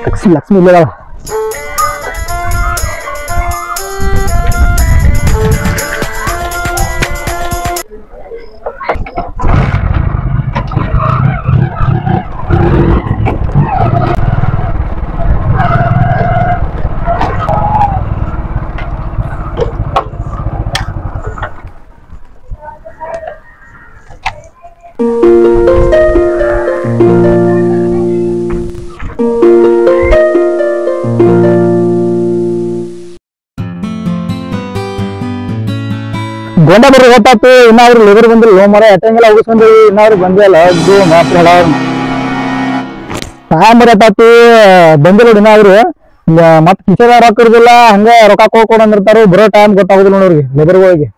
ಲಕ್ಷ್ಮಿ ಲಕ್ಷ್ಮಿ ಇಲ್ಲದ ಗೊಂಡ ಬರ್ರಿ ಗೊತ್ತಾತು ಇನ್ನಾದ್ರು ಲೇಬರ್ ಬಂದಿಲ್ಲ ಲೋ ಮರ ಎಟ್ಟಂಗೆಲ್ಲ ಹೋಗಿಸ್ಕೊಂಡ್ರಿ ಇನ್ನಾದ್ರು ಬಂದಿಲ್ಲ ಅದು ಮಾತ್ರ ಹೇಳವ್ರನ್ನ ಟೈಮ್ ಬರತ್ತಾತು ಬಂದಿಲ್ಲ ನೋಡಿ ಇನ್ನಾದ್ರು ಮತ್ ಕಿಶದ ರೊಕ್ಕ ಇರುದಿಲ್ಲ ಹಂಗ ರೊಕ್ಕ ಕೊಡ್ಕೊಂಡು ಅಂದಿರ್ತಾರ ಬರೋ ಟೈಮ್ ಗೊತ್ತಾಗುದಿಲ್ಲ ನೋಡ್ರಿ ಲೇಬರ್ಗಳಿಗೆ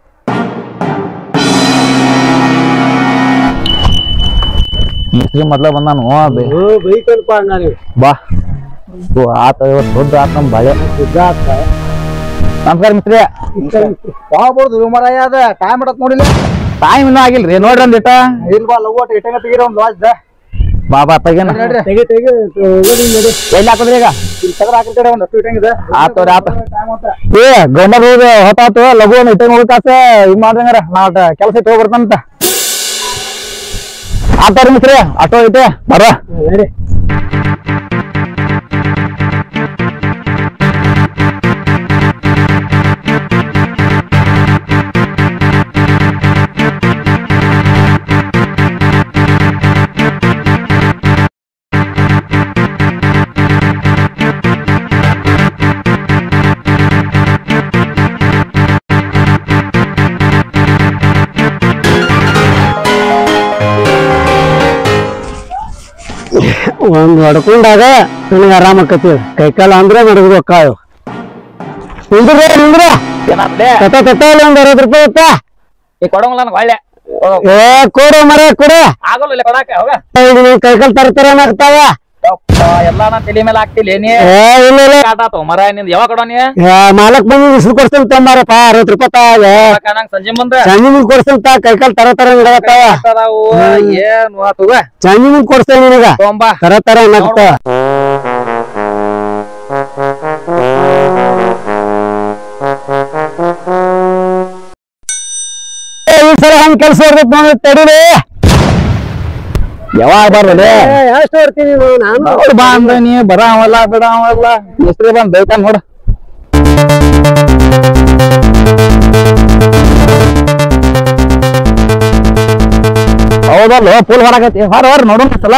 ಮಿಸ್ತ್ರಿ ಮೊದ್ಲ ಬಂದಾನು ಬೈಕಲ್ಪ ಹಂಗ ನೀವು ಬಾ ಓ ಆತ ಇವತ್ತು ದೊಡ್ಡ ಆತ ನಮ್ ಬಾಳೆ ನಮಸ್ಕಾರ ಮಿಸ್ತ್ರಿ ಹೋಗ್ಬೋದು ಮರ ಅದ ಟೈಮ್ ಇಡತ್ ನೋಡಿಲ್ಲ ಟೈಮ್ ಇನ್ನೂ ಆಗಿಲ್ರಿ ನೋಡ್ರಿ ಒಂದಿಟ ಇಲ್ವಾ ಲಗೋಟ್ ಇಟ್ಟಂಗ ತೆಗೀರ ಒಂದ್ ವಾಜ್ದ ಬಾ ಬಾ ತಗೇನ ತೆಗಿ ತೆಗಿ ಎಲ್ಲಿ ಹಾಕೋದ್ರಿ ಈಗ ಇಲ್ಲಿ ತಗದ ಹಾಕಿದ ಕಡೆ ಒಂದ್ ಹತ್ತು ಇಟ್ಟಂಗಿದೆ ಆತವ್ರಿ ಆತ ಟೈಮ್ ಅಂತ ಏ ಗಂಡ ಹೋಗ ಹೊತ್ತಾತು ಲಘು ಒಂದ್ ಇಟ್ಟಂಗ್ ಹೋಗಕಾಸ ಇದ್ ಮಾಡ್ದಂಗಾರ ನಾ ಕೆಲಸ ಐತಿ ಹೋಗ್ಬರ್ತಾನಂತ ಆತವ್ರಿ ಮಿಸ್ರಿ ಆಟೋ ಐತೆ ಬರ ನಡಿ ಒಂದ್ ಹೊಡ್ಕೊಂಡಾಗ ನನಗೆ ಆರಾಮ ಆಕತಿ ಕೈಕಾಲ ಅಂದ್ರೆ ನಡಗದು ಕಾಯು ನಿಂದ್ರಿ ನಿಂದ್ರ ತಟ ತಟ ಇಲ್ಲ ಒಂದ್ ಅರವತ್ತು ರೂಪಾಯಿ ಇತ್ತ ಈ ಕೊಡಂಗಿಲ್ಲ ನನಗೆ ಒಳ್ಳೆ ಏ ಕೊಡು ಮರ ಕೊಡು ಆಗಲ್ಲ ಇಲ್ಲ ಕೊಡಾಕ ಹೋಗ ಕೈಕಾಲ್ ತರ್ತಾರ ಏನಾಗ್ತಾವ ಯಪ್ಪ, ಎಲ್ಲಾ ನಾ ತಲೆ ಮೇಲೆ ಹಾಕ್ತಿಲ್ಲ ಏನಿ ಏ ಇಲ್ಲ ಇಲ್ಲ ಕಾಟಾತು ಮರ ನಿಂದ ಯಾವಾಗ ಕೊಡೋ ನೀ ಏ, ಮಾಲಕ್ ಬಂದು ಇಸ್ರು ಕೊಡ್ತೀನಿ ತಂಬಾರಪ್ಪ ಅರವತ್ತು ರೂಪಾಯಿ ತಾಗ ನಂಗೆ ಸಂಜೆ ಮುಂದೆ ಸಂಜೆ ಮುಂದ್ ಕೊಡ್ತೀನಿ ತಾ ಕೈಕಾಲ್ ತರ ತರ ನಡಗತ್ತಾವ ಅದಾವು ಏನು ಆತುಗ ಸಂಜೆ ಮುಂದ್ ಕೊಡ್ತೇನೆ ನಿನಗ ತೊಂಬಾ ತರ ತರ ಏನಾಗ್ತಾವ ಏ, ಈ ಸಲ ಹಂಗ್ ಕೆಲಸ ಇರ್ತೈತಿ ನೋಡಿ ತಡೀರಿ ಯಾವಾಗ ಬರ್ಲಿ ಎಷ್ಟು ಹೊಡ್ತೀನಿ ನಾನು ನೋಡ್ ಬಾ ಅಂದ್ರ ನೀ ಬರ ಅವಲ್ಲ ಬಿಡ ಅವಲ್ಲ ಮಿಸ್ತ್ರಿ ಬಂದ್ ಬೈತಾನ ನೋಡ ಹೌದಲ್ಲ ಫುಲ್ ಹೊರಗೈತಿ ಹೊರ ಹೊರ ನೋಡೋಣ ಸಲ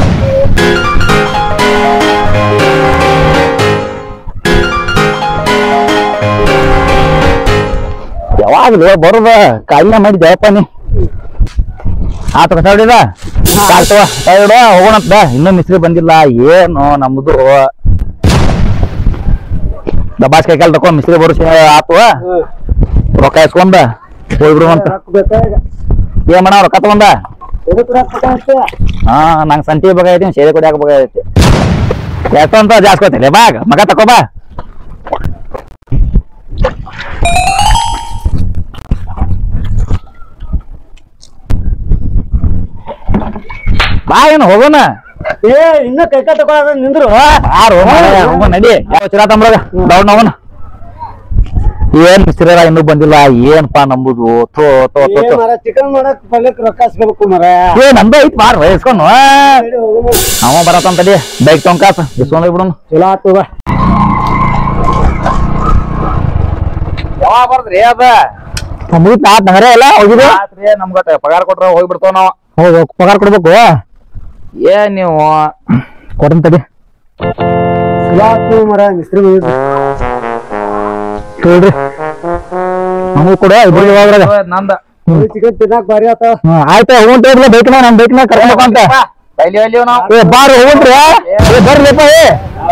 ಯಾವಾಗಲೂ ಬರುದ ಕಾಯಿಲೆ ಮಾಡಿದ್ಯಪ್ಪ ನೀ ಆತ ಕಸಾಡಿದ ಸಾಕ್ತವ ಇಡ ಹೋಗೋಣಂತ ಇನ್ನೂ ಮಿಸ್ರಿ ಬಂದಿಲ್ಲ ಏನು ನಮ್ದು ದಬಾಸ್ ಕೈ ಕಾಲ್ ತಕೊ ಮಿಸ್ರಿ ಬರೋಸಿ ಆತು ರೊಕ್ಕ ಇಸ್ಕೊಂಡ ಹೋಗ್ಬಿಡು ಅಂತ ಏನ್ ಮಾಡ ರೊಕ್ಕ ತಗೊಂಡ ಹಾ ನಂಗೆ ಸಂತಿ ಬೇಕಾಗೈತಿ ಸೇರೆ ಕೊಡಿ ಬೇಕಾಗೈತಿ ಎಷ್ಟು ಅಂತ ಜಾಸ್ತಿ ಕೊಡ್ತೀನಿ ಬಾಗ ಮಗ ತಕೋ ಬಾ ಬಾ ಏನು ಹೋಗೋಣ ಏ ಇನ್ನ ಕೈಕಾಲ್ ತಗೊಳ ನಿಂದ್ರು ಆರು ಹೋಗೋಣ ನಡಿ ಯಾವ ಚಿರಾ ತಮ್ರಗ ದೌಡ್ ನಾವನ ಏನ್ ಮಿಸ್ತಿರ ಇನ್ನೂ ಬಂದಿಲ್ಲ ಏನ್ಪಾ ನಂಬುದು ಥೋ ಥೋ ಥೋ ಥೋ ಮರ ಚಿಕನ್ ಮಾಡಕ್ ಪಲ್ಯಕ್ ರೊಕ್ಕ ಹಾಕ್ಸ್ಬೇಕು ಮರ ಏ ನಂದು ಐತ್ ಮಾರ್ ವಯಸ್ಕೊಂಡು ಅವ ಬರತ್ತಂತ ತಡಿ ಬೈಕ್ ತೊಂಕಾಸ ಇಸ್ಕೊಂಡ್ ಬಿಡೋಣ ಚಲೋ ಆತು ಬಾ ಯಾವಾಗ ಬರ್ದ್ರಿ ಅದ ಮುಗಿತ್ ಆತ್ ನಗರ ಎಲ್ಲ ಹೋಗಿದ್ದು ರಾತ್ರಿ ನಮ್ಗ ಪಗಾರ ಕೊಟ್ರ ಹೋಗ್ಬಿಡ್ತಾವ ನಾವ್ ಹೌದು ಪಗಾರ ಕೊಡ್ಬೇಕು ಏನ್ ನೀವು ಕೊಡನ್ ತಡಿ ಚಲೋ ಆತು ಮರ ಮಿಸ್ತ್ರಿ ಬಂದಿದ್ರು ಕೇಳ್ರಿ ನಮಗೂ ಕೊಡ ಇಬ್ರು ಇವಾಗ ನಂದ ಚಿಕನ್ ತಿನ್ನಾಕ್ ಭಾರಿ ಆತ ಆಯ್ತು ಹೋಗುಂತ ಇರ್ಲಿ ಬೈಕ್ನ ನಮ್ ಬೈಕ್ನ ಕರ್ಕೊಂಡು ಅಂತ ಕೈಲಿ ಒಯ್ಲಿವ್ ನಾವ್ ಏ ಬಾರ್ ಹೋಗುಂತ್ರಿ ಏ ಬರ್ಲಿಪ್ಪ ಏ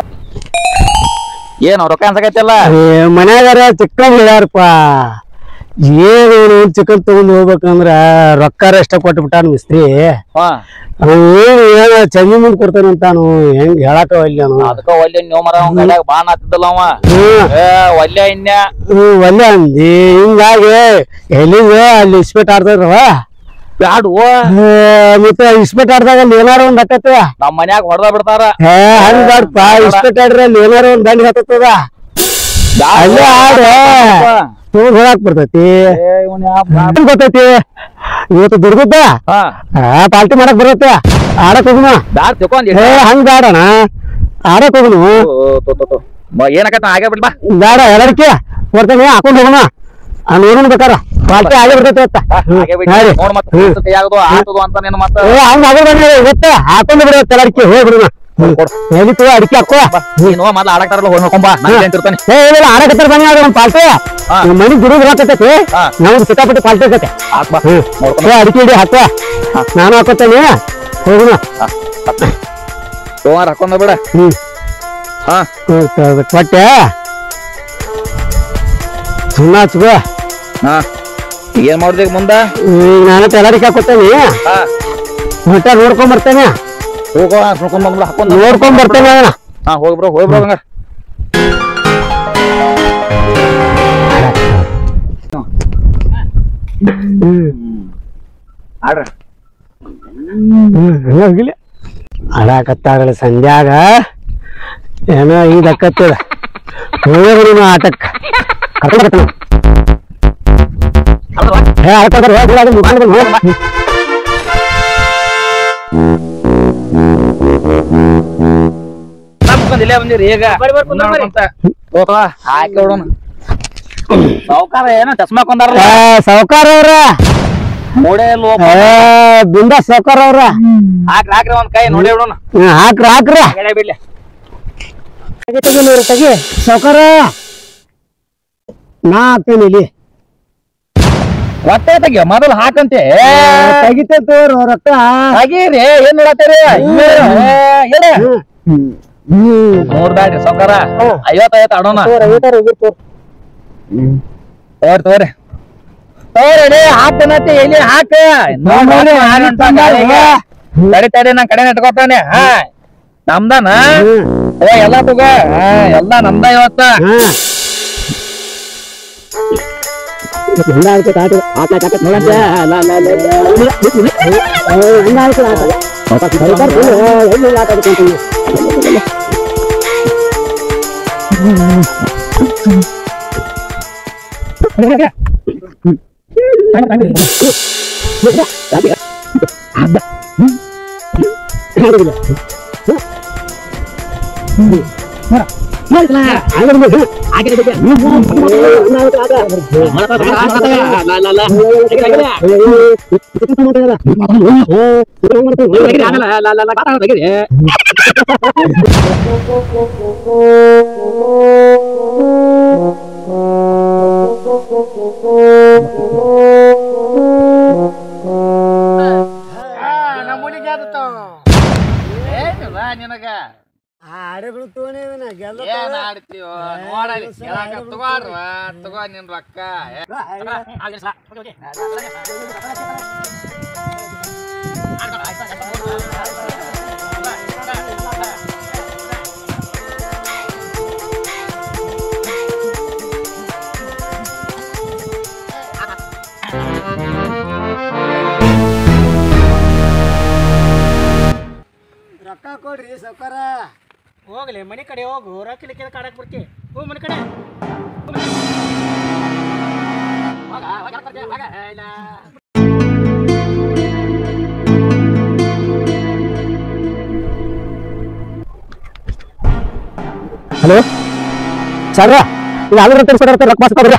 ಏನು ರೊಕ್ಕ ಅನ್ಸಕೈತಿಲ್ಲ ಏ ಮನ್ಯಾಗಾರ ಚಿಕನ್ ಹೇಳ್ಯಾರಪ್ಪ ಏನು ಚಿಕನ್ ತಗೊಂಡ್ ಹೋಗ್ಬೇಕಂದ್ರ ರೊಕ್ಕ ಎಷ್ಟ ಕೊಟ್ಬಿಟ್ಟಾನ ಮಿಸ್ತ್ರಿ ಹಾ ಅವ್ನು ಏನು ಏನ ಚಂದಿ ಮುಂದ್ ಕೊಡ್ತಾನಂತಾನು ಹೆಂಗ್ ಹೇಳಾಕ ಒಲ್ಲೆ ಅವನು ಅದಕ್ಕ ಒಲ್ಲೆ ನೀವು ಮರ ಅವ್ನ ಕೈಯಾಗ ಬಾನ್ ಹತ್ತಿದ್ದಲ್ಲ ಅವ ಹ್ಮ್ ಏ ಒಲ್ಲೆ ಇನ್ಯ ಹ್ಮ್ ಒಲ್ಲೆ ಅಂದಿ ಹಿಂಗಾಗಿ ಎಲ್ಲಿಂದ ಅಲ್ಲಿ ಇಸ್ಪೇಟ್ ಆಡ್ತಾರವ ಬ್ಯಾಡು ಮತ್ತೆ ಇಸ್ಪೆಟ್ ಆಡ್ದಾಗ ಅಲ್ಲಿ ಏನಾರ ಒಂದ್ ಹತ್ತತ್ತ ನಮ್ ಮನ್ಯಾಗ ಹೊಡೆದ ಬಿಡ್ತಾರ ಹೇ ಹಂಗ್ ಬಾಡ್ಪ ಇಸ್ಪೆಟ್ ಆಡ್ರಿ ಅಲ್ಲಿ ಏನಾರ ಒಂದ್ ದಂಡ ಹತ್ತದ ಅಲ್ಲೇ ಆಡ ತಗೊಂಡ್ ಹೊಳಾಕ್ ಬರ್ತೈತಿ ಏನ್ ಗೊತ್ತೈತಿ ಇವತ್ತು ದುರ್ಗದ್ದ ಹಾ ಆ ಪಾರ್ಟಿ ಮಾಡಕ್ ಬರುತ್ತೆ ಆಡಕ್ ಹೋಗುಣ ಬ್ಯಾಡ್ ತಿಳ್ಕೊಂಡ್ ಏ ಹಂಗ ಆಡಣ ಆಡಕ್ ಹೋಗುನು ಏನಕತ್ತ ಆಗೇ ಬಿಡ್ ಬಾ ಬೇಡ ಎಲ್ಲರಿಕೆ ಬರ್ತೇನೆ ಹಾಕೊಂಡ್ ಹೋಗೋಣ ಆ ನೋಡೋಣ ಬೇಕಾರ ಪಾರ್ಟಿ ಆಗೇ ಬಿಡ್ತೈತಿ ಇವತ್ತ ಆಗೇ ಬಿಡ್ ಹಾರಿ. ನೋಡ್ ಮತ್ತ ಹ್ಮ್. ಕೈಯಾಗದು ಆತದು ಅಂತ ನೀನು ಮತ್ತ ಏ ಹಂಗ ಆಗೋ ಬಂದ್ರೆ ಇವತ್ತ ಹಾಕೊಂಡು ಬಿಡುತ್ತೆ ಎಲ್ಲರಿಕೆ ಹೋಗಿ ಬಿಡುಣ ಹೇಳಿತು ಅಡಿಕೆ ಹಾಕೋ ನೀನು ಮೊದ್ಲು ಆಡಕ್ತಾರಲ್ಲ ಹೋಗಿ ನೋಡ್ಕೊಂಬ ನಾನು ಅಂತಿರ್ತಾನೆ ಏ ಇಲ್ಲ ಆಡಕತ್ತಾರ ಬನ್ನಿ ಆಗ ನಮ್ಮ ಪಾರ್ಟಿ ಹಾ. ನಮ್ಮ ಮನಿ ಗುರು ಬರಕತ್ತೈತಿ ಹಾ. ನಮ್ದು ಸಿಕ್ಕಾಪಟ್ಟೆ ಪಾರ್ಟಿ ಆಕತ್ತೆ ಹಾಕ್ ಬಾ ಹ್ಮ್ ನೋಡ್ಕೊಂಡ್ ಏ ಅಡಿಕೆ ಇಡಿ ಹಾಕೋ ನಾನು ಹಾಕೋತೇನೆ ಹೋಗುಣ ಸೋಮಾರ ಹಾಕೊಂಡ ಬಿಡ ಹ್ಮ್ ಹಾ ಕೊಟ್ಟೆ ಸುಮ್ಮನೆ ಹಚ್ಕೋ ಹಾ ಏನ್ ಮಾಡ್ಬೇಕು ಮುಂದ ಈಗ ನಾನು ಎಲ್ಲರಿಕೆ ಹಾಕೋತೇನೆ ಹಾ ಮಟ್ಟ ನೋಡ್ಕೊಂಡ್ ಬರ್ತೇನೆ ಹೋಗೋ ನೋಡ್ಕೊಂಡ್ ಬಂದ್ಬಿಡ ಹಾಕೊಂಡ್ ನೋಡ್ಕೊಂಡ್ ಬರ್ತೇನೆ ಅಣ್ಣ ಹಾ ಹೋಗಿ ಬ್ರೋ ಹೋಗಿ ಬ್ರೋ ಹಂಗಾರ ಆಡ್ರ ಹೋಗಿಲ್ಲ ಆಡಾಕತ್ತಾಗಲ್ಲ ಸಂಧ್ಯಾಗ ಏನೋ ಈಗ ಅಕ್ಕತ್ತದ ಹೋಗ್ರಿ ಆಟಕ್ಕ ಕರ್ಕೊಂಡ್ ಏ ಆಡ್ಕೊತಾರ ಹೋಗ್ರಿ ಅದು ಮುಖಂಡ ಬಂದು ಹೋಗ್. ನಮ್ಕೊಂದ್ ಇಲ್ಲೇ ಬಂದಿರಿ ಈಗ ಅಂತ ಹೋಗ್ವಾ ಹಾಕಿ ಬಿಡೋಣ ಸಾವುಕಾರ ಏನೋ ಚಸ್ಮಾ ಕೊಂದಾರಲ್ಲ ಏ ಸಾವ್ಕಾರ ಅವ್ರ ನೋಡೇ ಇಲ್ವೋ ಏ ಬಿಂದ ಸಾವ್ಕಾರ ಅವ್ರ ಹಾಕ್ರಿ ಹಾಕ್ರಿ ಒಂದ್ ಕೈ ನೋಡೇ ಬಿಡೋಣ ಹ್ಮ್, ಹಾಕ್ರಿ ಹಾಕ್ರಿ ಎಳೆ ಬಿಡ್ಲಿ ತೆಗಿ ತೆಗಿ ನೀರು ತೆಗಿ ಸಾವ್ಕಾರ ನಾ ಹಾಕ್ತೇನೆ ಇಲ್ಲಿ ಒಟ್ಟೆ ತೆಗಿಯ ಮೊದಲು ಹಾಕಂತೆ ತೆಗಿತೇ ತೋರು ರೊಕ್ಕ ಹಾಗೀರಿ ಏನ್ ನೋಡತ್ತೀರಿ ಹೇಳಿ ಹ್ಮ್ ನೋಡ್ಬ್ಯಾಡ್ರಿ ಸಾವುಕಾರ ಐವತ್ತೈವತ್ತು ಆಡೋಣ ತೋರಿ ತೋರಿ ತೋರಿ ಹಾಕ್ತೇನತಿ ಎಲ್ಲಿ ಹಾಕ ನೋಡಿ, ಅಲ್ಲಿ ತಂದಾರ. ತಡಿ ತಡಿ ನಾ ಕಡೆ ಇಟ್ಕೊತಾನೆ ಹಾ ನಮ್ದನ ಓ ಎಲ್ಲ ತಗೋ ಹಾ ಎಲ್ಲ ನಮ್ದ ಇವತ್ತ ನಿನಗ ಏನ್ ಆಡ್ತೀವೋ ನೋಡಲಿ ಕೇಳಾಕ ತಗೋರ್ವ ತಗೋ ನಿನ್ ರೊಕ್ಕ ಏ, ಆಗ್ಲಿ ಸಾ. ರೊಕ್ಕ ಕೊಡ್ರಿ ಸೌಕಾರ ಹೋಗ್ಲಿ ಮನೆ ಕಡೆ ಹೋಗು ರೊಕ್ಕ ಲಿಕ್ಕ ಕಾಡಕ್ ಬರ್ತಿ ಹೋಗ್ ಮನೆ ಕಡೆ ಹಲೋ ಸರ್ ಈಗ ಆಲೂರ ತಿಳಿಸ್ಕೊಡ್ತಾರೆ ರೊಕ್ಕ ಮಾಸ್ಕೊಡ್ರಿ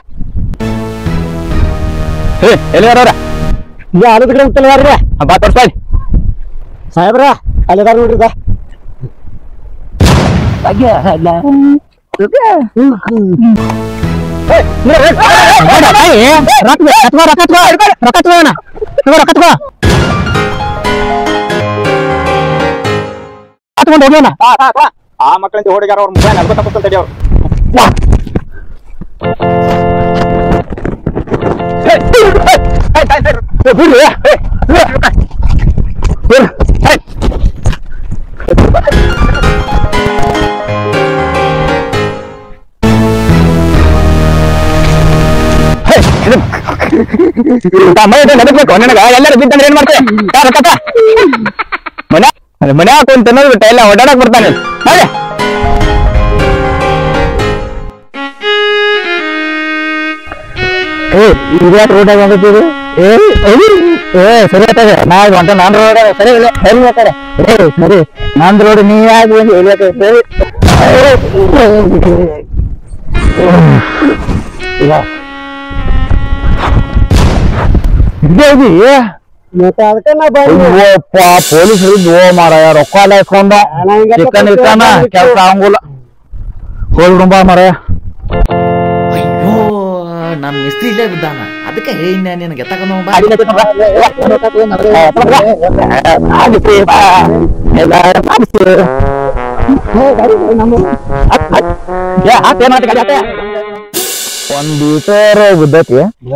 ಏ ಎಲ್ಲಿ ಯಾರವ್ರ ಈಗ ಆಲೂ ಗಿಡ ಅಂತಲ್ಲ ಯಾರ್ರಿ ಬಾ ತೋರ್ಸ್ತಾಯಿ ಸಾಹೇಬ್ರ ಅಲ್ಲಿದಾರ ನೋಡ್ರಿ ಬಾ ಆ ಮಕ್ಕಳಿಂದ ಹುಡುಗಾರ ಅವ್ರ ಮುಖ ನಲ್ವತ್ತ ತಡಿ ಅವ್ರು ನಡಬೇಕು ನನಗ ಎಲ್ಲರೂ ಬಿದ್ದಂದ್ರೆ ಏನ್ ಮಾಡ್ತೆ ಯಾರ ಕಕ್ಕ ಮನೆ ಮನೆ ಹಾಕೊಂಡ್ ತಿನ್ನೋದು ಬಿಟ್ಟ ಎಲ್ಲ ಓಡಾಡಕ್ ಬರ್ತಾನೆ ನಾಳೆ ಏ ಇದ್ಯಾಕೆ ರೋಡ್ ಬಂದಿದ್ದೀರಿ ಏ ಏ, ಏ ಸರಿ ಆಯ್ತದೆ ನಾ ಹೊಂಟ ನಾನ್ ರೋಡ್ ಸರಿ ಇಲ್ಲ ಸರಿ ಬೇಕಾರೆ ಏ ಸರಿ ನಂದ್ ರೋಡ್ ನೀ ಯಾಕೆ ಬಂದು ಹೇಳಿಯಕ್ಕೆ ಸರಿ ಇಲ್ಲ ಇದೇ ಇದಿ ಮತ್ತೆ ಅದಕ್ಕೆ ನಾ ಬಂದೆ ಅಯ್ಯೋಪ್ಪ ಪೊಲೀಸ್ ಹಿಡಿದು ಮಾರಾಯ ರೊಕ್ಕ ಎಲ್ಲ ಇಸ್ಕೊಂಡ ನಾ ಹಿಂಗೆ ಚಿಕನ್ ಇರ್ತಾನ ಕೆಲ್ಸ ಆಗಂಗಿಲ್ಲ ಹೋಗ್ಬಿಡುಂಬ ಮಾರಾಯ ಅಯ್ಯೋ ನಮ್ ಮಿಸ್ತ್ರಿ ಇಲ್ಲೇ ಬಿದ್ದಾನ ಅದಕ್ಕೆ ಹೇಳಿನ ನಿನಗೆ ಎತ್ತಕೊಂಡು ಒಂದ್ ಲೀಟರ್ ಬಿದ್ದೈತಿ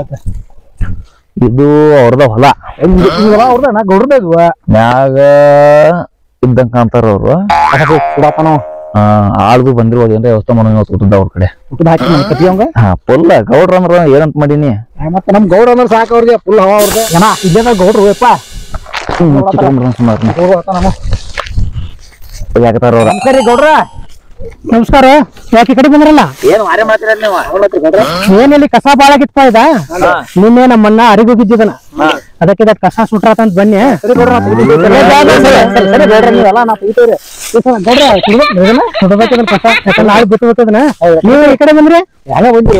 ಇದು ಅವ್ರದ ಹೊಲ ಅವ್ರದ ನಾ ಗೌಡ್ರದ ಇದು ಮ್ಯಾಗ ಇದ್ದಂಗ ಕಾಣ್ತಾರ ಅವ್ರು ಕುಡಾತನ ಆಳ್ದು ಬಂದಿರ್ಬೋದು ಏನ್ರ ವ್ಯವಸ್ಥೆ ಮಾಡೋ ಕೂತಿದ್ದ ಅವ್ರ ಕಡೆ ಊಟದ ಹಾಕಿ ನನ್ ಕತಿ ಅವಂಗ ಹಾ ಪುಲ್ಲ ಗೌಡ್ರ ಅಂದ್ರ ಏನಂತ ಮಾಡೀನಿ ಮತ್ತೆ ನಮ್ ಗೌಡ ಅಂದ್ರೆ ಸಾಕು ಅವ್ರಿಗೆ ಫುಲ್ ಹವಾ ಅವ್ರದ್ದು ಏನ ಇಲ್ಲೇನ ಗೌಡ್ರು ಯಪ್ಪ ಸುಮಾರು ಗೌಡ್ರು ಆತ ನಮ್ಮ ಯಾಕತಾರ ಅವ್ರ ನಮಸ್ಕಾರ ಗೌಡ್ರ ನಮಸ್ಕಾರ ಯಾಕೆ ಈ ಕಡೆ ಬಂದ್ರಲ್ಲ ಏನ್ ಮಾರೇ ಮಾಡ್ತೀರ ನೀವು ಏನಿಲ್ಲಿ ಕಸ ಬಾಳ ಆಗಿತ್ತಪ್ಪ ಇದ ನಿನ್ನೆ ನಮ್ಮಣ್ಣ ಅರಿಗೂ ಬಿದ್ದಿದನ ಅದಕ್ಕೆ ಇದಕ್ ಕಸ ಸುಟ್ರಾತಂತ ಬನ್ನಿ ಸುಡಬೇಕಿದ್ರ ಕಸ ಯಾಕಂದ್ರೆ ನಾಳೆ ಬಿಟ್ಟು ಬೇಕದನ ನೀವು ಈ ಕಡೆ ಬಂದ್ರಿ ಯಾರೇ ಬಂದ್ರಿ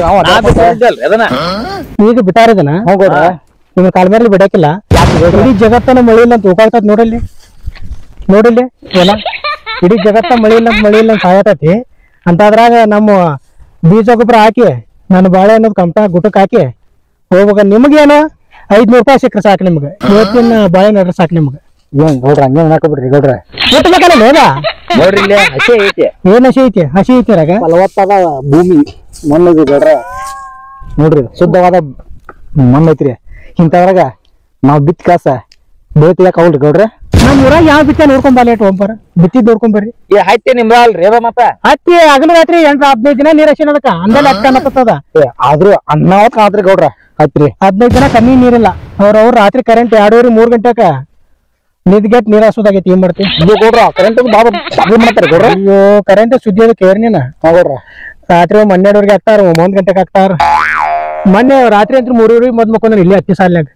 ಈಗ ಬಿಟ್ಟಾರಿದನ ನಿಮ್ ಕಾಲ ಮೇಲೆ ಬಿಡಾಕಿಲ್ಲ ಇಡೀ ಜಗತ್ತನ ಮಳಿ ಇಲ್ಲ ಅಂತ ಹೋಗಾಗ್ತದ ನೋಡಲ್ಲಿ ನೋಡಿಲ್ಲಿ ಎಲ್ಲ ಇಡೀ ಜಗತ್ತ ಮಳಿ ಇಲ್ಲ ಅಂತ ಮಳಿ ಇಲ್ಲ ಅಂತ ಸಾಯತೈತಿ ಅಂತದ್ರಾಗ ನಮ್ಮ ಬೀಜ ಗೊಬ್ಬರ ಹಾಕಿ ನನ್ನ ಬಾಳೆ ಅನ್ನೋದು ಕಂಪ ಗುಟಕ್ ಹಾಕಿ ಹೋಗ್ಬೇಕ ನಿಮ್ಗೇನು ಐದ್ನೂರು ರೂಪಾಯಿ ಸಿಕ್ಕ್ರೆ ಸಾಕು ನಿಮ್ಗೆ ಇವತ್ತಿನ ಬಾಳೆ ನಡ್ರೆ ಸಾಕು ನಿಮ್ಗೆ ಏನ್ ಗೌಡ್ರ ಹಂಗೆ ಹಾಕಬಿಡ್ರಿ ಗೌಡ್ರ ಮುಟ್ಬೇಕಲ್ಲ ನೇದ ನೋಡ್ರಿ ಇಲ್ಲೇ ಹಸಿ ಐತಿ ಏನ್ ಹಸಿ ಐತಿ ಹಸಿ ಐತಿ ಅದ್ರಾಗ ಫಲವತ್ತಾದ ಭೂಮಿ ಮಣ್ಣು ಗೌಡ್ರ ನೋಡ್ರಿ ಶುದ್ಧವಾದ ಮಣ್ಣು ಐತ್ರಿ ಇಂಥದ್ರಾಗ ನಾವ್ ಬಿತ್ ಕಾಸ ಬೆಳೆ ತೆಗಿಯಕ್ ಅವಲ್ರಿ ಗೌಡ್ರ ನಮ್ ಊರಾಗ ಯಾವ ಬಿತ್ತ ನೋಡ್ಕೊಂಡ್ ಬಾಲೇಟ್ ಒಬ್ಬರ ಬಿತ್ತಿದ್ ನೋಡ್ಕೊಂಡ್ ಬರ್ರಿ ಈ ಹತ್ತಿ ನಿಮ್ದ ಅಲ್ರಿ ಅದ ಮತ್ತ ಹತ್ತಿ ಹಗಲು ರಾತ್ರಿ ಎಂಟ ಹದಿನೈದು ದಿನ ನೀರ್ ಹಸಿನ ಅದಕ್ಕ ಅಂದಲ್ಲಿ ಹತ್ತು ಅನ್ನತ್ತದ ಆದ್ರೂ ಅನ್ನಾವತ್ ಆದ್ರಿ ಗೌಡ್ರ ಹತ್ರಿ ಹದಿನೈದು ದಿನ ಕಮ್ಮಿ ನೀರಿಲ್ಲ ಅವ್ರ ಅವ್ರ ರಾತ್ರಿ ಕರೆಂಟ್ ಎರಡೂವರೆ ಮೂರ್ ಗಂಟೆಕ ನಿದ್ಗೆಟ್ ನೀರ್ ಹಸೋದಾಗೈತಿ ಏನ್ ಮಾಡ್ತಿ ಇದು ಗೌಡ್ರ ಕರೆಂಟ್ ಬಾಬಾ ಮಾಡ್ತಾರೆ ಗೌಡ್ರ ಅಯ್ಯೋ ಕರೆಂಟ್ ಸುದ್ದಿ ಅದು ಕೇರ್ ನೀನ ಗೌಡ್ರ ರಾತ್ರಿ ಒಂದ್ ಹನ್ನೆರಡುವರೆಗೆ ಹಾಕ್ತಾರ ಒಂದ್ ಗಂಟೆಗೆ ಹಾಕ್ತಾರ ಮೊನ್ನೆ ರಾತ್ರಿ ಅಂತ ಮೂರೂವರೆ ಮದ್ ಮಕ್ಕೊಂಡ್ರಿ ಇಲ್ಲಿ ಹತ್ತಿ ಸಾಲ್ನಾಗ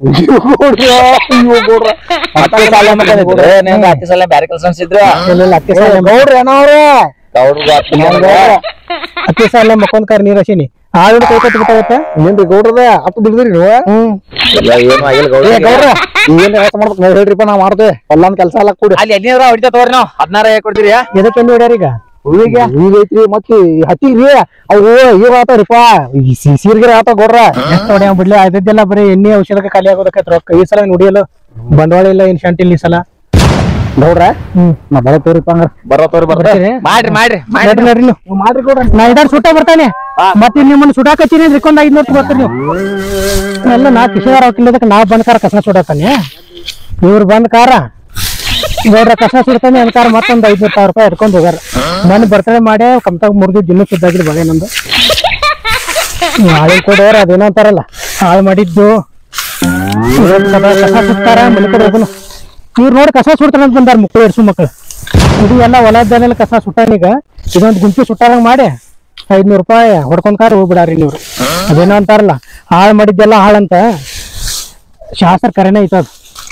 ಹತ್ತಿ ಸಾಲ ಮಾಡ್ಕೊಂಡಿದ್ರು. ಏ, ನಿಮ್ಗ್ ಹತ್ತಿ ಸಾಲ ಬ್ಯಾರೆ ಕೆಲಸ ಅನ್ಸಿದ್ರು ಎಲ್ಲೆಲ್ಲ ಹತ್ತಿ ಸಾಲ ಗೌಡ್ರ ಏನವ್ರೆ ಗೌಡ್ರಿಗೂ ಹತ್ತಿ ಸಾಲ. ಹತ್ತಿ ಸಾಲ ಮಕ್ಕೊಂದ್ ಕಾರ್ ನೀರ್ ಹಸಿನಿ ಆಳು ಕೈ ಕಟ್ಟಿ ಬಿಟ್ಟಾಗತ್ತ ಏನ್ರಿ ಗೌಡ್ರದ ಅಪ್ಪ ಬಿಡ್ದಿರಿ ನೀವು ಹ್ಮ್ ಇಲ್ಲ, ಏನೂ ಆಗಿಲ್ಲ ಏ ಗೌಡ್ರಿಗೆ. ಗೌಡ್ರ ಏನ್ ಕೆಲಸ ಮಾಡ್ಬೇಕು ನಾವು ಹೇಳ್ರಿಪ್ಪ ನಾವ್ ಮಾಡ್ತೇವೆ ಎಲ್ಲಾನ್ ಕೆಲಸ ಎಲ್ಲ ಕೂಡಿ ಅಲ್ಲಿ ಎಲ್ಲಿಂದ್ರ ಹೊಡಿತಾ ತಗೋರಿ ನಾವು ಹದಿನಾರ ಕೊಡ್ತೀರಿ ಎದಕ್ಕೆ ಎಣ್ಣೆ ಹೊಡ್ಯಾರ ಈಗ ಹೂವಿಗೆ ಈಗ ಐತ್ರಿ ಮತ್ತೆ ಹತ್ತಿ ರೀ ಅವು ಇವ್ ಆತಾವ್ರಿಪ್ಪ ಸೀರ್ಗಿರ ಆತಾವ ಗೌಡ್ರ ಎಷ್ಟು ಹೊಡ್ಯಾವ ಬಿಡ್ಲಿ ಅದೆಲ್ಲ ಬರೀ ಎಣ್ಣೆ ಔಷಧಕ್ಕೆ ಖಾಲಿ ಆಗೋದಕ್ಕೆ ರೊಕ್ಕ ಈ ಸಲ ನೋಡಿಯಲ್ಲ ಬಂಡವಾಳ ಇಲ್ಲ ಏನ್ ಶಾಂತಿ ಇಲ್ಲ ಈ ಸಲ ಗೌಡ್ರ ಹ್ಮ್ ನಾ ಬರ ತೋರಿಪ್ಪ ಹಂಗಾರ ಬರೋ ತೋರಿ ಬರ್ತಾರೆ ಬರ್ತೀರಿ? ಮಾಡ್ರಿ ಮಾಡ್ರಿ ನಡ್ರಿ ನಡ್ರಿ ನೀವು ಮಾಡ್ರಿ ಗೌಡ್ರ ನಾ ಇದಾರ್ ಸುಟ್ಟ ಬರ್ತಾನೆ ಮತ್ತೆ ನಿಮ್ಮನ್ನ ಸುಟಾಕ್ ಹಚ್ಚಿನಿ ರಿಕೊಂಡ್ ಐದ್ನೂರು ಬರ್ತೀರಿ ನೀವು ಎಲ್ಲ ನಾ ಕಿಶೋರ್ ಹಾಕಿಲ್ಲದಕ್ಕೆ ನಾ ಬಂದ್ ಕಾರ ಕಸ ಸುಡತಾನೆ ಇವ್ರು ಬಂದ್ ಕಾರ ಗೌಡ್ರ ಕಸ ಸುಡ್ತಾನೆ ಅನ್ಕಾರ ಮತ್ತೊಂದ್ ಐದ್ನೂರು ಸಾವಿರ ರೂಪಾಯಿ ಇಟ್ಕೊಂಡ್ ಹೋಗಾರ ಮನೆ ಬರ್ತಡೆ ಮಾಡಿ ಕಮ್ತಾಗ ಮುರಿದು ದಿನ ಸುದ್ದಾಗಿರಿ ಬಗೆ ನಮ್ದು ಹಾಳಿನ ಕೊಡೋರ ಅದೇನೋ ಅಂತಾರಲ್ಲ ಹಾಳು ಮಾಡಿದ್ದು ಇವ್ರು ಕಸ ಕಸ ಸುಡ್ತಾರ ಮನೆ ಕಡೆ ಹೋಗೋನು ಇವ್ರು ನೋಡಿ ಕಸ ಸುಡ್ತಾರ ಅಂತ ಬಂದಾರ ಮಕ್ಕಳು ಎಡ್ಸು ಮಕ್ಕಳು ಇದು ಎಲ್ಲ ಹೊಲದಲ್ಲೆಲ್ಲ ಕಸ ಸುಟ್ಟಾನೀಗ ಇದೊಂದು ಗುಂಪಿ ಸುಟ್ಟಾರಂಗ್ ಮಾಡಿ ಐದ್ನೂರು ರೂಪಾಯಿ ಹೊಡ್ಕೊಂಡ್ ಕಾರ ಹೋಗ್ಬಿಡಾರಿ ನೀವು ಅದೇನೋ ಅಂತಾರಲ್ಲ ಹಾಳು ಮಾಡಿದ್ದೆಲ್ಲ ಹಾಳಂತ ಶಾಸ್ತ್ರ ಕರೆನೇ ಐತದ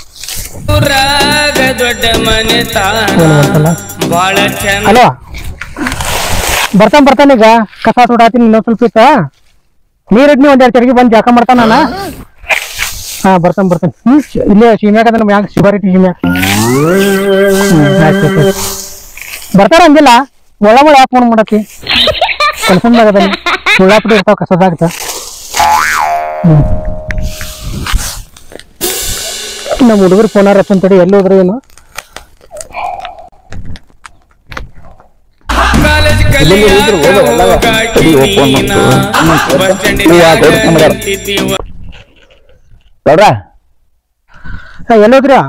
ಊರಾಗ ದೊಡ್ಡ ಮನೆತಾನ ಬಾಳ ಚಂದ ಹಲೋ ಬರ್ತಾನ ಬರ್ತಾನ ಈಗ ಕಸ ಸುಡಾತೀನಿ ಇನ್ನೊಂದ್ ಸ್ವಲ್ಪ ಇತ್ತ ನೀರಿಡ್ನಿ ಒಂದ್ ಎರಡು ಚರಿಗೆ ಬಂದ್ ಜಾಕ ಮಾಡ್ತಾನ ನಾನ ಹಾ ಬರ್ತಾನ ಬರ್ತಾನ ಹ್ಮ್ ಇಲ್ಲೇ ಸೀಮ್ಯಾಗ ಅದ ನಮ್ ಯಾಕೆ ಶಿವರಿಟಿ ಸೀಮ್ಯಾಗ ಬರ್ತಾರ ಹಂಗಿಲ್ಲ ಒಳ ಒಳ ಯಾಕೆ ಫೋನ್ ಮಾಡತ್ತಿ ಕೆಲಸದಾಗ ಅದ ಸುಳ್ಳಾಪಟ್ಟಿ ಇರ್ತಾವ ಕಸದಾಗತ್ತ ನಮ್ಮ ಹುಡುಗರು ಫೋನ್ ಅಂತೇಳಿ ಎಲ್ಲಿ ಹೋದ್ರು ಏನು ಕಾಲೇಜ್ ಕಲಿಯಾಕ ಹೋಗಾಕಿ ನೀನ ಬಸ್ ಸ್ಟ್ಯಾಂಡಿನ್ಯಾಗ ನಿಂತಿದ್ದೀವ. ಗೌಡ್ರ ಎಲ್ಲೋದ್ರಿ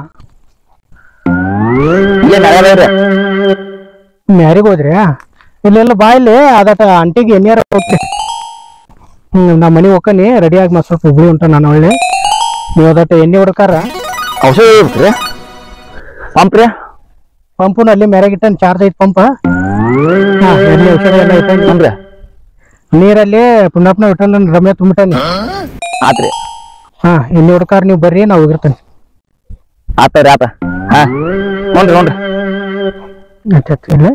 ಇಲ್ಲೇ ನಗರ ಮ್ಯಾರಿಗೆ ಹೋದ್ರಿ ಇಲ್ಲೆಲ್ಲ ಬಾ ಇಲ್ಲಿ ಅದಟ ಅಂಟಿಗೆ ಎಣ್ಣೆಯಾರ ಹೋಗ್ತಿ ಹ್ಮ್ ನಾ ಮನೆ ಹೋಗ್ಕನಿ ರೆಡಿ ಆಗಿ ಮತ್ತೆ ಸ್ವಲ್ಪ ಹುಬ್ಳಿ ಉಂಟ ನಾನು ಒಳ್ಳೆ ಇವತ್ತು ಎಣ್ಣೆ ಹೊಡ್ಕಾರ ಔಷಧ ಇರ್ಬೇಕ್ರಿ ಪಂಪ್ ರೀ ಪಂಪುನ ಅಲ್ಲಿ ಮೆರಗಿಟ್ಟನ್ ಚಾರ್ಜ್ ಐತ್ ಪಂಪ ಹಾ, ಎಣ್ಣೆ ಔಷಧ ಎಲ್ಲ ಇಟ್ಟಾನ ಹ್ಞೂ ನೀರಲ್ಲಿ ಪುಣ್ಯಪ್ನ ಇಟ್ಟಾನ ರಮ್ಯ ತುಂಬಿಟ್ಟಾನೆ ಆತ್ರಿ ಹಾ ಎಣ್ಣೆ ಹೊಡ್ಕಾರ ನೀವು ಬರ್ರಿ ನಾ ಹೋಗಿರ್ತೇನೆ ಆತವ್ರಿ ಆತ ಹಾ ನೋಡ್ರಿ ನೋಡ್ರಿ ಆಯ್ತಾಯ್ತು ಇಲ್ಲ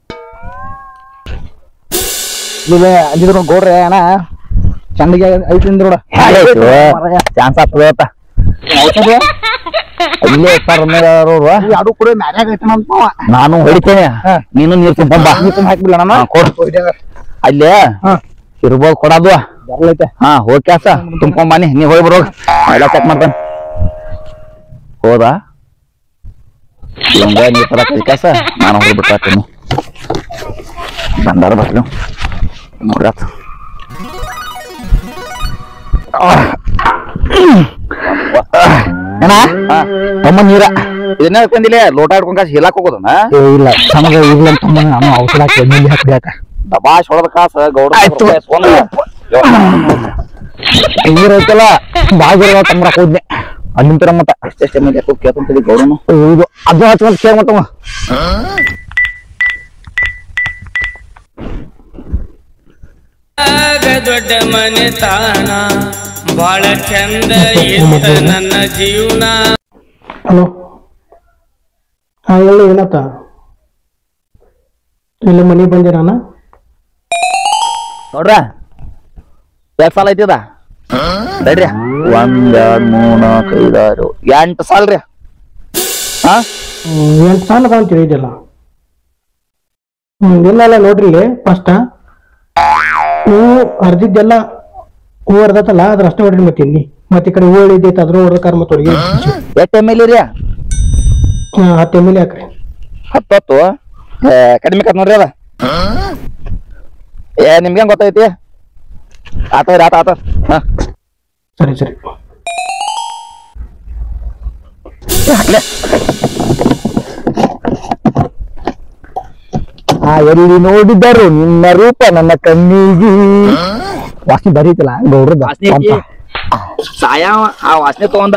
ಈಗ ಅಂದಿದ್ರು ಗೌಡ್ರೆ ಅಣ್ಣ ಚಂದಗೆ ಐತಿ ನೋಡ ಚಾನ್ಸ್ ಆಗ್ತದೆ ಅಂತ ಇಲ್ಲೇ ಸರ್ ಯಾರು ಕೂಡ ಮ್ಯಾರ್ಯಾಗ ಐತನಂತ ನಾನು ಹೊಡಿತೇನೆ ನೀನು ನೀರ್ ತುಂಬಂಬ ಹಾಕ್ಬಿಲ್ಲ ಹಾ, ಕೊಡು ಅಲ್ಲೇ ಇರ್ಬೋದು ಕೊಡೋದು ಬರ್ಲೈತೆ ಹಾ ಹೋಗಿ ಕ್ಯಾಸ ತುಂಬ್ಕೊಂಬಾನಿ ನೀ ಹೋಗಿ ಬರೋ ಎಲ್ಲ ಚೆಕ್ ಮಾಡ್ತಾನೆ ಹೋದಾ ಇವಂಗ ನೀರ್ ತರಕ ಕ್ಯಾಸ ನಾನು ಹೋಗಿ ಬಿಟ್ಟಾತೀನಿ ಬಂದಾರ ಬರ್ಲಿ ನೋಡ್ರಾತ್ ಏನ ತಮ್ಮ ನೀರ ಇದನ್ನ ಹೇಳ್ಕೊಂಡಿಲ್ಲ ಲೋಟ ಹಿಡ್ಕೊಂಡ್ ಕಾಸು ಹಿಲಾಕ್ ಹೋಗೋದನ ಇಲ್ಲ ನಮಗ ಇಲ್ಲ ತಮ್ಮ ನಾನು ಔಷಧ ಹಾಕಿ ಎಣ್ಣೆಲಿ ಹಾಕ್ಬೇಕ ದಬಾಶ್ ಹೊಡೆದ ಕಾಸ ಗೌಡ ನೀರ್ ಐತಲ್ಲ ಬಾಗಿರ ತಮ್ಮರಕ್ ಹೋದ್ನೆ ಅಲ್ಲಿಂತರ ಮತ್ತ ಎಷ್ಟೆಷ್ಟೇ ಮೇಲೆ ಯಾಕೋ ಕೇಳ್ಕೊಂತದಿ ಗೌಡನು ಇದು ಅದು ಹಚ್ಕೊಂಡ್ ಕೇರ್ ಮತ್ತವ ಆಗ ದೊಡ್ಡ ಮನೆತಾನ ಬಾಳ ಚಂದ ಇತ್ತ ನನ್ನ ಜೀವನ ಹಲೋ ಹಾ ಹೇಳಿ ಏನತ್ತ ಇಲ್ಲ ಮನೆ ಬಂದಿರಾನ ನೋಡ್ರ ಎಷ್ಟ್ ಸಾಲ ಐತಿದ ತಡ್ರಿ ಒಂದ್ ಎರಡ್ ಮೂರ್ ನಾಲ್ಕು ಐದು ಆರು ಎಂಟು ಸಾಲ ರೀ ಹಾ ಎಂಟು ಸಾಲ ಅದಾವ ಅಂತ ಹೇಳಿದಲ್ಲ ಹ್ಮ್ ಇಲ್ಲ ನೋಡ್ರಿ ಇಲ್ಲಿ ಫಸ್ಟ್ ನೀವು ಅರ್ಜಿದ್ದೆಲ್ಲ ಹೂ ಅರ್ದತ್ತಲ್ಲ ಅದ್ರ ಅಷ್ಟೇ ಹೊಡ್ರಿ ಮತ್ತೆ ಇಲ್ಲಿ ಮತ್ತೆ ಈ ಕಡೆ ಹೂ ಇದ್ದೈತೆ ಅದ್ರ ಹೊಡ್ದಕಾರ ಮತ್ತೆ ಹೊಡಿಗೆ ಎಷ್ಟ್ ಎಮ್ ಎಲ್ ರೀ ಹತ್ತು ಎಮ್ ಎಲ್ ಹಾಕ್ರಿ ಹತ್ತತ್ತು ಏ, ಕಡಿಮೆ ಕತ್ ನೋಡ್ರಿ ಅದ ಏ ನಿಮ್ಗೆ ಗೊತ್ತೈತಿ ಆತವ್ರಿ ಆತ ಆತ ಹಾ ಸರಿ ಸರಿ ಹಾಕ್ಲೆ ಆ ಎಲ್ಲಿ ನೋಡಿದರು ನಿನ್ನ ರೂಪ ನನ್ನ ಕಣ್ಣಿಗೆ ವಾಸನೆ ಬರೀತಿಲ್ಲ ಗೌಡ್ರದ ಸಾಯ ಆ ವಾಸನೆ ತಗೊಂಡ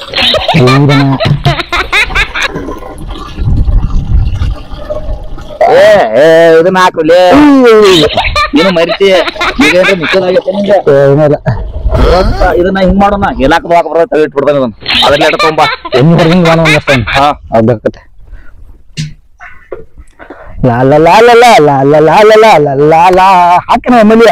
ಏ ಏ ಇದನ್ನ ಹಾಕ್ರಲೇ ನೀನು ಮರಿತಿ ಈಗೇನ್ರ ಮಿಕ್ಕದಾಗೈತೆ ನಿಂಗೆ ಇವತ್ತ ಇದನ್ನ ಹಿಂಗ್ ಮಾಡೋಣ ಹೇಳಾಕ ಹೋಗಕ್ ಬರೋದು ತೆಗೆದು ಇಟ್ಬಿಡ್ತಾನೆ ಇದನ್ನ ಅದನ್ನ ಎಡ ತೊಂಬ ಎಣ್ಣೆ ಹೊರಗಿಂದ ಬಾಣ ಒಂದಷ್ಟೇನು ಹಾ ಆಗ್ಬೇಕತ್ತೆ ಲಾ ಲಾ ಲಾ ಲಾ ಲಾ ಲಾ ಲಾ ಲಾ ಲಾ ಲಾ ಲಾ ಲಾ ಲಾ ಹಾಕಿನ ಎಮ್ಮೆಲ್ಯೆ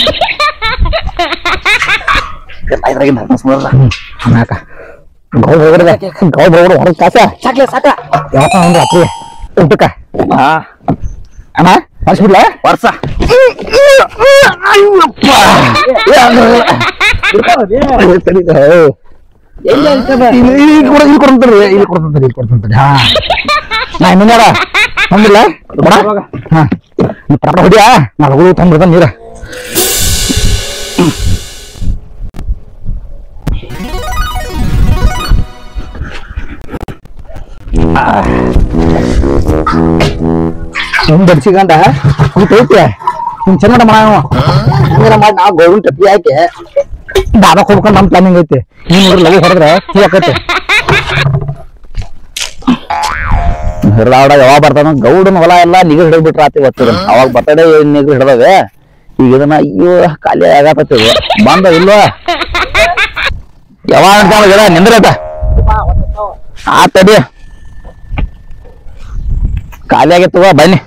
ಇದ್ರಾಗಿಂದ ಹರ್ಕೊಂಡ್ ಸುಮಾರಲ್ಲ ಹಾಕ ಗೌಡ್ ಹೋಗ್ರದ ಗೌಡ್ ಹೋಗ್ರ ಹೊರಗೆ ಕಾಸ ಸಾಕ್ಲೆ ಸಾಕ ಯಾವತ್ತ ಒಂದು ರಾತ್ರಿ ಊಟಕ್ಕ ಹಾ ಅಣ್ಣ ಬರ್ಸ್ಬಿಡ್ಲ ವರ್ಷ ಇಲ್ಲಿ ಕೊಡ್ತಾರೆ ಇಲ್ಲಿ ಕೊಡ್ತಾರೆ ಇಲ್ಲಿ ಕೊಡ್ತಾರೆ ಹಾ ನಾ ಇನ್ನೊಂದು ನೋಡ ತಂದಿಲ್ಲ ಕೊಡ ಹಾ ನೀ ಪಟ ಹೊಡಿಯಾ ನಾ ಲಗು ತಂದ್ಬಿಡ್ತಾನೆ ನೀರ ನಮ್ ಬಡ್ಸಿಗಂಡ ಐತೆ ನಿಮ್ ಚೆನ್ನ ಮಾಡ ಹಿಂಗೆಲ್ಲ ಮಾಡಿ ನಾವು ಗೋವಿನ ಟಪ್ಪಿ ಹಾಕಿ ದಾದಕ್ ಹೋಗ್ಕೊಂಡು ನಮ್ ಪ್ಲಾನಿಂಗ್ ಐತಿ ನೀವ್ ನೋಡ್ರಿ ಲಗು ಹೊಡೆದ್ರೆ ಕೀ ಹಾಕೈತೆ ಹಿಡ್ದಾಡ ಯಾವಾಗ ಬರ್ತಾನ ಗೌಡನ ಹೊಲ ಎಲ್ಲ ನಿಗರ್ ಹಿಡಿದ್ಬಿಟ್ರ ಆತಿ ಗೊತ್ತದ ಅವಾಗ ಬರ್ತಡೆ ನಿಗರ್ ಹಿಡ್ದವೆ ಈಗ ಇದನ್ನ ಅಯ್ಯೋ ಖಾಲಿ ಆಗತ್ತದ ಬಂದ ಇಲ್ವಾ ಯಾವಾಗ ಅಂತಾನ ಗಿಡ ನಿಂದ್ರಟ ಆತಡಿ ಖಾಲಿ ಆಗಿತ್ತವ ಬನ್ನಿ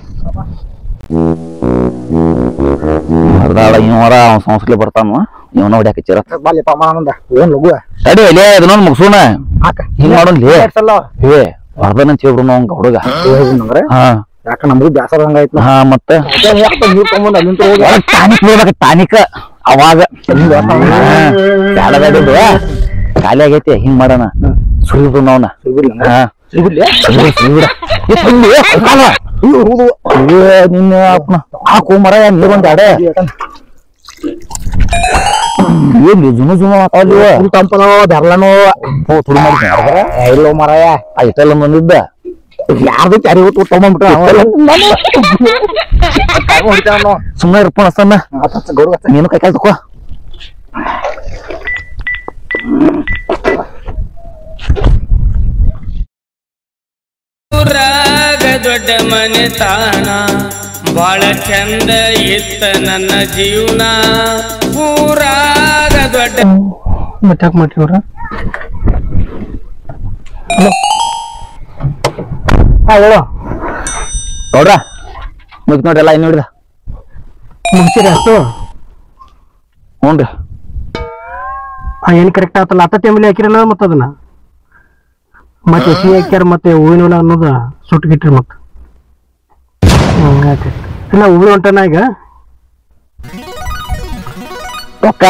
ಹರ್ದಾಳ ಇವರ ಅವ್ನ ಸಂಸ್ಲೆ ಬರ್ತಾನ ಇವನ ಹೊಡ್ಯಾಕ ಚಿರ ಬಾಲಿ ಪಾಮಾನಂದ ಏನ್ ಲಗು ತಡಿ ಇಲ್ಲೇ ಇದನ್ನೊಂದು ಮುಗ್ಸೋಣ ಹಾಕ ಹಿಂಗ್ ಮಾಡೋನ್ಲಿ ಸಲ್ಲ ಏ ಬರ್ದನ ಚಿಬ್ರು ಅವ್ನ ಹುಡುಗ ಅಂದ್ರೆ ಹಾ ಯಾಕ ನಮಗೂ ಬ್ಯಾಸರ ಹಂಗಾಯ್ತು ಹಾ ಮತ್ತೆ ಯಾಕ ನೀರ್ ತಗೊಂಡ್ ಅಲ್ಲಿಂದ ಹೋಗಿ ಟಾನಿಕ್ ಬಿಡ್ಬೇಕು ಟಾನಿಕ್ ಅವಾಗ ಬ್ಯಾಡಬೇಡಿದ್ದು ಖಾಲಿ ಆಗೈತಿ ಹಿಂಗ್ ಮಾಡೋಣ ಸುರಿದು ನಾವ್ನ ಹಾ ಸುರಿಬಿಡ ನಿನ್ನ ಅಪ್ಪನ ಹಾಕು ಮರ ನೀರ್ ಒಂದ್ ಅಡೆ ಏನ್ ಜುನು ಜುನು ಮಾತಾಡ್ಲಿವ ಫುಲ್ ತಂಪನೋ ಬೆರ್ಲನೋ ಹೋ ತುಳು ಮಾಡಿ ಎಲ್ಲೋ ಮರಾಯ ಐತಲ್ಲ ಬಂದಿದ್ದ ಯಾರ್ದು ಕ್ಯಾರಿ ಹೊತ್ತು ತಗೊಂಡ್ಬಿಟ್ರ ಹೊಡಿತಾನೋ ಸುಮ್ಮನೆ ಇರ್ಪ ಅನ್ಸನ್ನ ನೀನು ಕೈ ಕಾಲ್ ತಕೋ ದೊಡ್ಡ ಮನೆತಾನ ಬಾಳ ಚಂದ ಇತ್ತ ನನ್ನ ಜೀವನ ಊರಾಗ ದೊಡ್ಡ ಮತ್ತೆ ಯಾಕೆ ಮಾಡ್ರಿ ಅವ್ರ ಹಾ ಹೇಳು ನೋಡ್ರ ಮುಗಿತ್ ನೋಡ್ರಿ ಎಲ್ಲ ಇನ್ನು ಹಿಡಿದ ಮುಗಿಸಿರಿ ಅಷ್ಟು ಹ್ಞೂ ರೀ ಆ ಏನು ಕರೆಕ್ಟ್ ಆತಲ್ಲ ಹತ್ತ ಟೈಮಲ್ಲಿ ಹಾಕಿರಲ್ಲ ಮತ್ತೆ ಅದನ್ನ ಮತ್ತೆ ಎಸಿ ಹಾಕ್ಯಾರ ಮತ್ತೆ ಹೂವಿನ ಹುಳ ಅನ್ನೋದು ಸುಟ್ಗಿಟ್ರಿ ಮತ್ತೆ ಹ್ಮ್ ಆಯ್ತು ಇಲ್ಲ ಹೂವಿನ ಹೊಂಟನ ಈಗ ರೊಕ್ಕ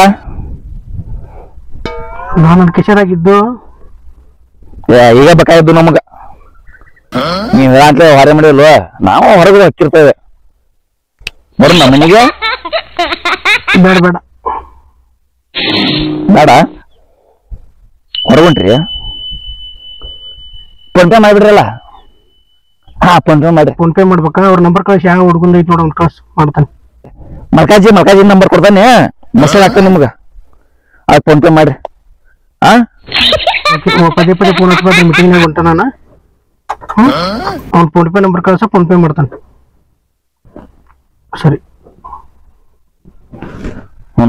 ನಾನು ನನ್ನ ಕಿಶನಾಗಿದ್ದು ಏ, ಈಗ ಬೇಕಾಗಿದ್ದು ನಮಗ ನೀವ್ ಹೇಳಂತ ಹೊರೆ ಮಾಡಿಲ್ವ ನಾವು ಹೊರಗೆ ಹಚ್ಚಿರ್ತೇವೆ ಬರೋಣ ಮನೆಗೆ ಬೇಡ ಬೇಡ ಬೇಡ ಹೊರಗುಂಟ್ರಿ ಫೋನ್ ಪೇ ಮಾಡಿಬಿಡ್ರಲ್ಲ ಹಾ ಫೋನ್ ಪೇ ಮಾಡ್ರಿ ಫೋನ್ ಪೇ ಮಾಡ್ಬೇಕಾ ಅವ್ರ ನಂಬರ್ ಕಳಿಸಿ ಯಾವ ಹುಡುಗಂದ ಐತಿ ನೋಡ ಕಳ್ಸಿ ಮಾಡ್ತಾನೆ ಮಲ್ಕಾಜಿ ಮಲ್ಕಾಜಿ ನಂಬರ್ ಕೊಡ್ತಾನೆ ಮೆಸೇಜ್ ಹಾಕ್ತೇನೆ ನಿಮ್ಗೆ ಅದು ಫೋನ್ ಪೇ ಮಾಡ್ರಿ ಹಾ ಆಕಿ ಫೋ- ಪದೇ ಪದೇ ಫೋನ್ ಹಚ್ಬಾರ್ದು ಮೀಟಿಂಗ್ನಾಗ ಹೊಂಟ ನಾನು ಅವ್ನ ಫೋನ್ ಪೇ ನಂಬರ್ ಕಳ್ಸ ಫೋನ್ ಪೇ ಮಾಡ್ತಾನೆ ಸರಿ ಹ್ಞೂ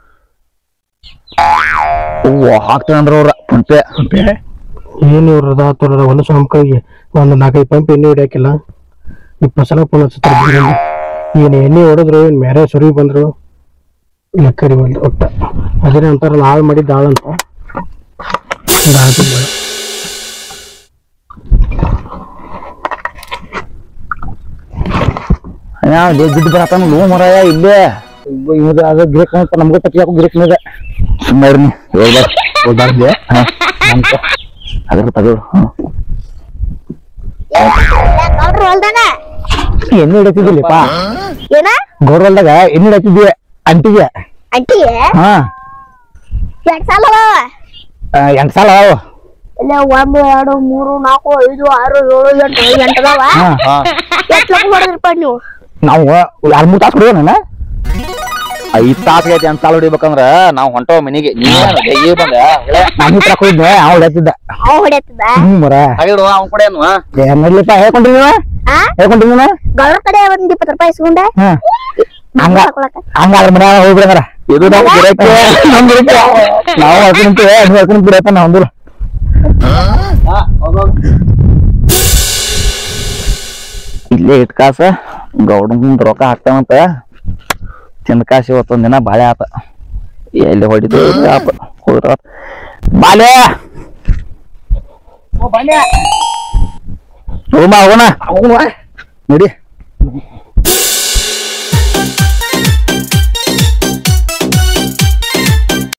ಓ ಹಾಕ್ತೇನೆ ಅಂದ್ರೆ ಅವ್ರ ಫೋನ್ ಪೇ ಏನು ಇವ್ರದ ಆತರ ಹೊಲಸು ನಮ್ಮ ಕೈಗೆ ಒಂದು ನಾಲ್ಕೈದು ಪಂಪ್ ಎಣ್ಣೆ ಹೊಡಿಯಾಕಿಲ್ಲ ಇಪ್ಪತ್ತು ಸಲ ಫೋನ್ ಹಚ್ತಾರೆ ಏನು ಎಣ್ಣೆ ಹೊಡೆದ್ರು ಏನು ಮೇರೆ ಸುರಿ ಬಂದ್ರು ಲೆಕ್ಕರಿ ಬಂದು ಒಟ್ಟ ಅದೇ ಅಂತಾರಲ್ಲ ಹಾಳು ಮಾಡಿದ್ದ ಹಾಳು ಅಂತ ಹಂಗಾಯ್ತು ಬೇಡ. ಯಾವ ದುಡ್ಡು ಬರತಾನ ಲೋ ಮರಾಯ ಇಲ್ಲೇ ಇವ್ದು ಅದು ಗಿರಕ್ ಅಂತ ನಮಗೂ ತಪ್ಪಿಯಾಕೋ ಗಿರಕ್ మీద ಸುಮ್ಮನೆ ನೀ ಹೇಳ್ಬಾರ ಹೋಗ್ಬಾರ್ದೆ ಹಾ ನಮ್ಗೆ ಅದ್ರ ತಗೋ ಹ್ಞೂ ಗೌಡ್ರು ಹೊಲ್ದಾನ ಎಣ್ಣೆ ಹಿಡಿತಿದ್ದಿಲ್ಲಪ್ಪ ಏನ ಗೌರ್ ಹೊಲ್ದಾಗ ಎಣ್ಣೆ ಹಿಡಿತಿದ್ವಿ ಅಂಟಿಗೆ ಅಂಟಿ ಹಾ ಎರಡ್ ಸಾಲ ಅದಾವ ಎಂಟು ಸಾಲ ಅದಾವ ಇಲ್ಲ ಒಂದು ಎರಡು ಮೂರು ನಾಲ್ಕು ಐದು ಆರು ಏಳು ಎಂಟು ಎಂಟು ಅದಾವ ಹಾ ಎಷ್ಟ್ ಲಕ್ಷ ಹೊಡೆದ್ರಪ್ಪ ನೀವು ನಾವು ಎರಡು ಮೂರು ತಾಸು ಹೊಡಿಯೋಣ ಐದ್ ತಾಸು ಐತಿ ಎಂಟು ಸಾಲ ಹೊಡಿಬೇಕಂದ್ರ ನಾವು ಹೊಂಟವ ಮನೆಗೆ ನೀ ಬಂದ ನಾನು ಹತ್ರ ಹೋಗಿದ್ದೆ ಅವ್ ಹೊಡ್ಯಾತಿದ್ದ ಅವ್ ಹೊಡೆಯತ್ತದ ಹ್ಞೂ ಮರ ಹಾಗಿಡು ಅವ್ನ ಕೂಡ ಏನು ಏನಿಲ್ಲಪ್ಪ ಹೇಳ್ಕೊಂಡ್ರಿ ನೀವು ಆ ಹೇಳ್ಕೊಂಡ್ರಿ ನೀವು ಗೌಡ್ರ ಕಡೆ ಒಂದ್ ಇಪ್ಪತ್ತು ರೂಪಾಯಿ ಇಸ್ಕೊಂಡೆ ಹಾ ಹಂಗ ತಕೊಳಕ ಹಂಗಾದ್ರೆ ಮನ್ಯಾಗ ಹೋಗ್ಬಿಡಂಗಾರ ಇದು ನಾವು ಗಿರಾಕಿ ನಮ್ ಗಿರಾಕಿ ನಾವು ಹೊರಗೆ ನಿಂತೀವಿ ಅದು ಹೊರಗೆ ನಿಂತು ಬಿಡತ್ತ ನಾವು ಅಂದ್ರು ಇಲ್ಲೇ ಇಟ್ ಕಾಸ ಗೌಡನ್ ರೊಕ್ಕ ಹಾಕ್ತಾನಂತ ತಿಂದ ಕಾಸು ಇವತ್ತೊಂದ್ ದಿನ ಬಾಳೆ ಆತ ಎಲ್ಲಿ ಹೊಡಿತು ಆತ ಹೋದ್ರ ಬಾಲೆ ರೂಮ ಹೋಗೋಣ ನಡಿ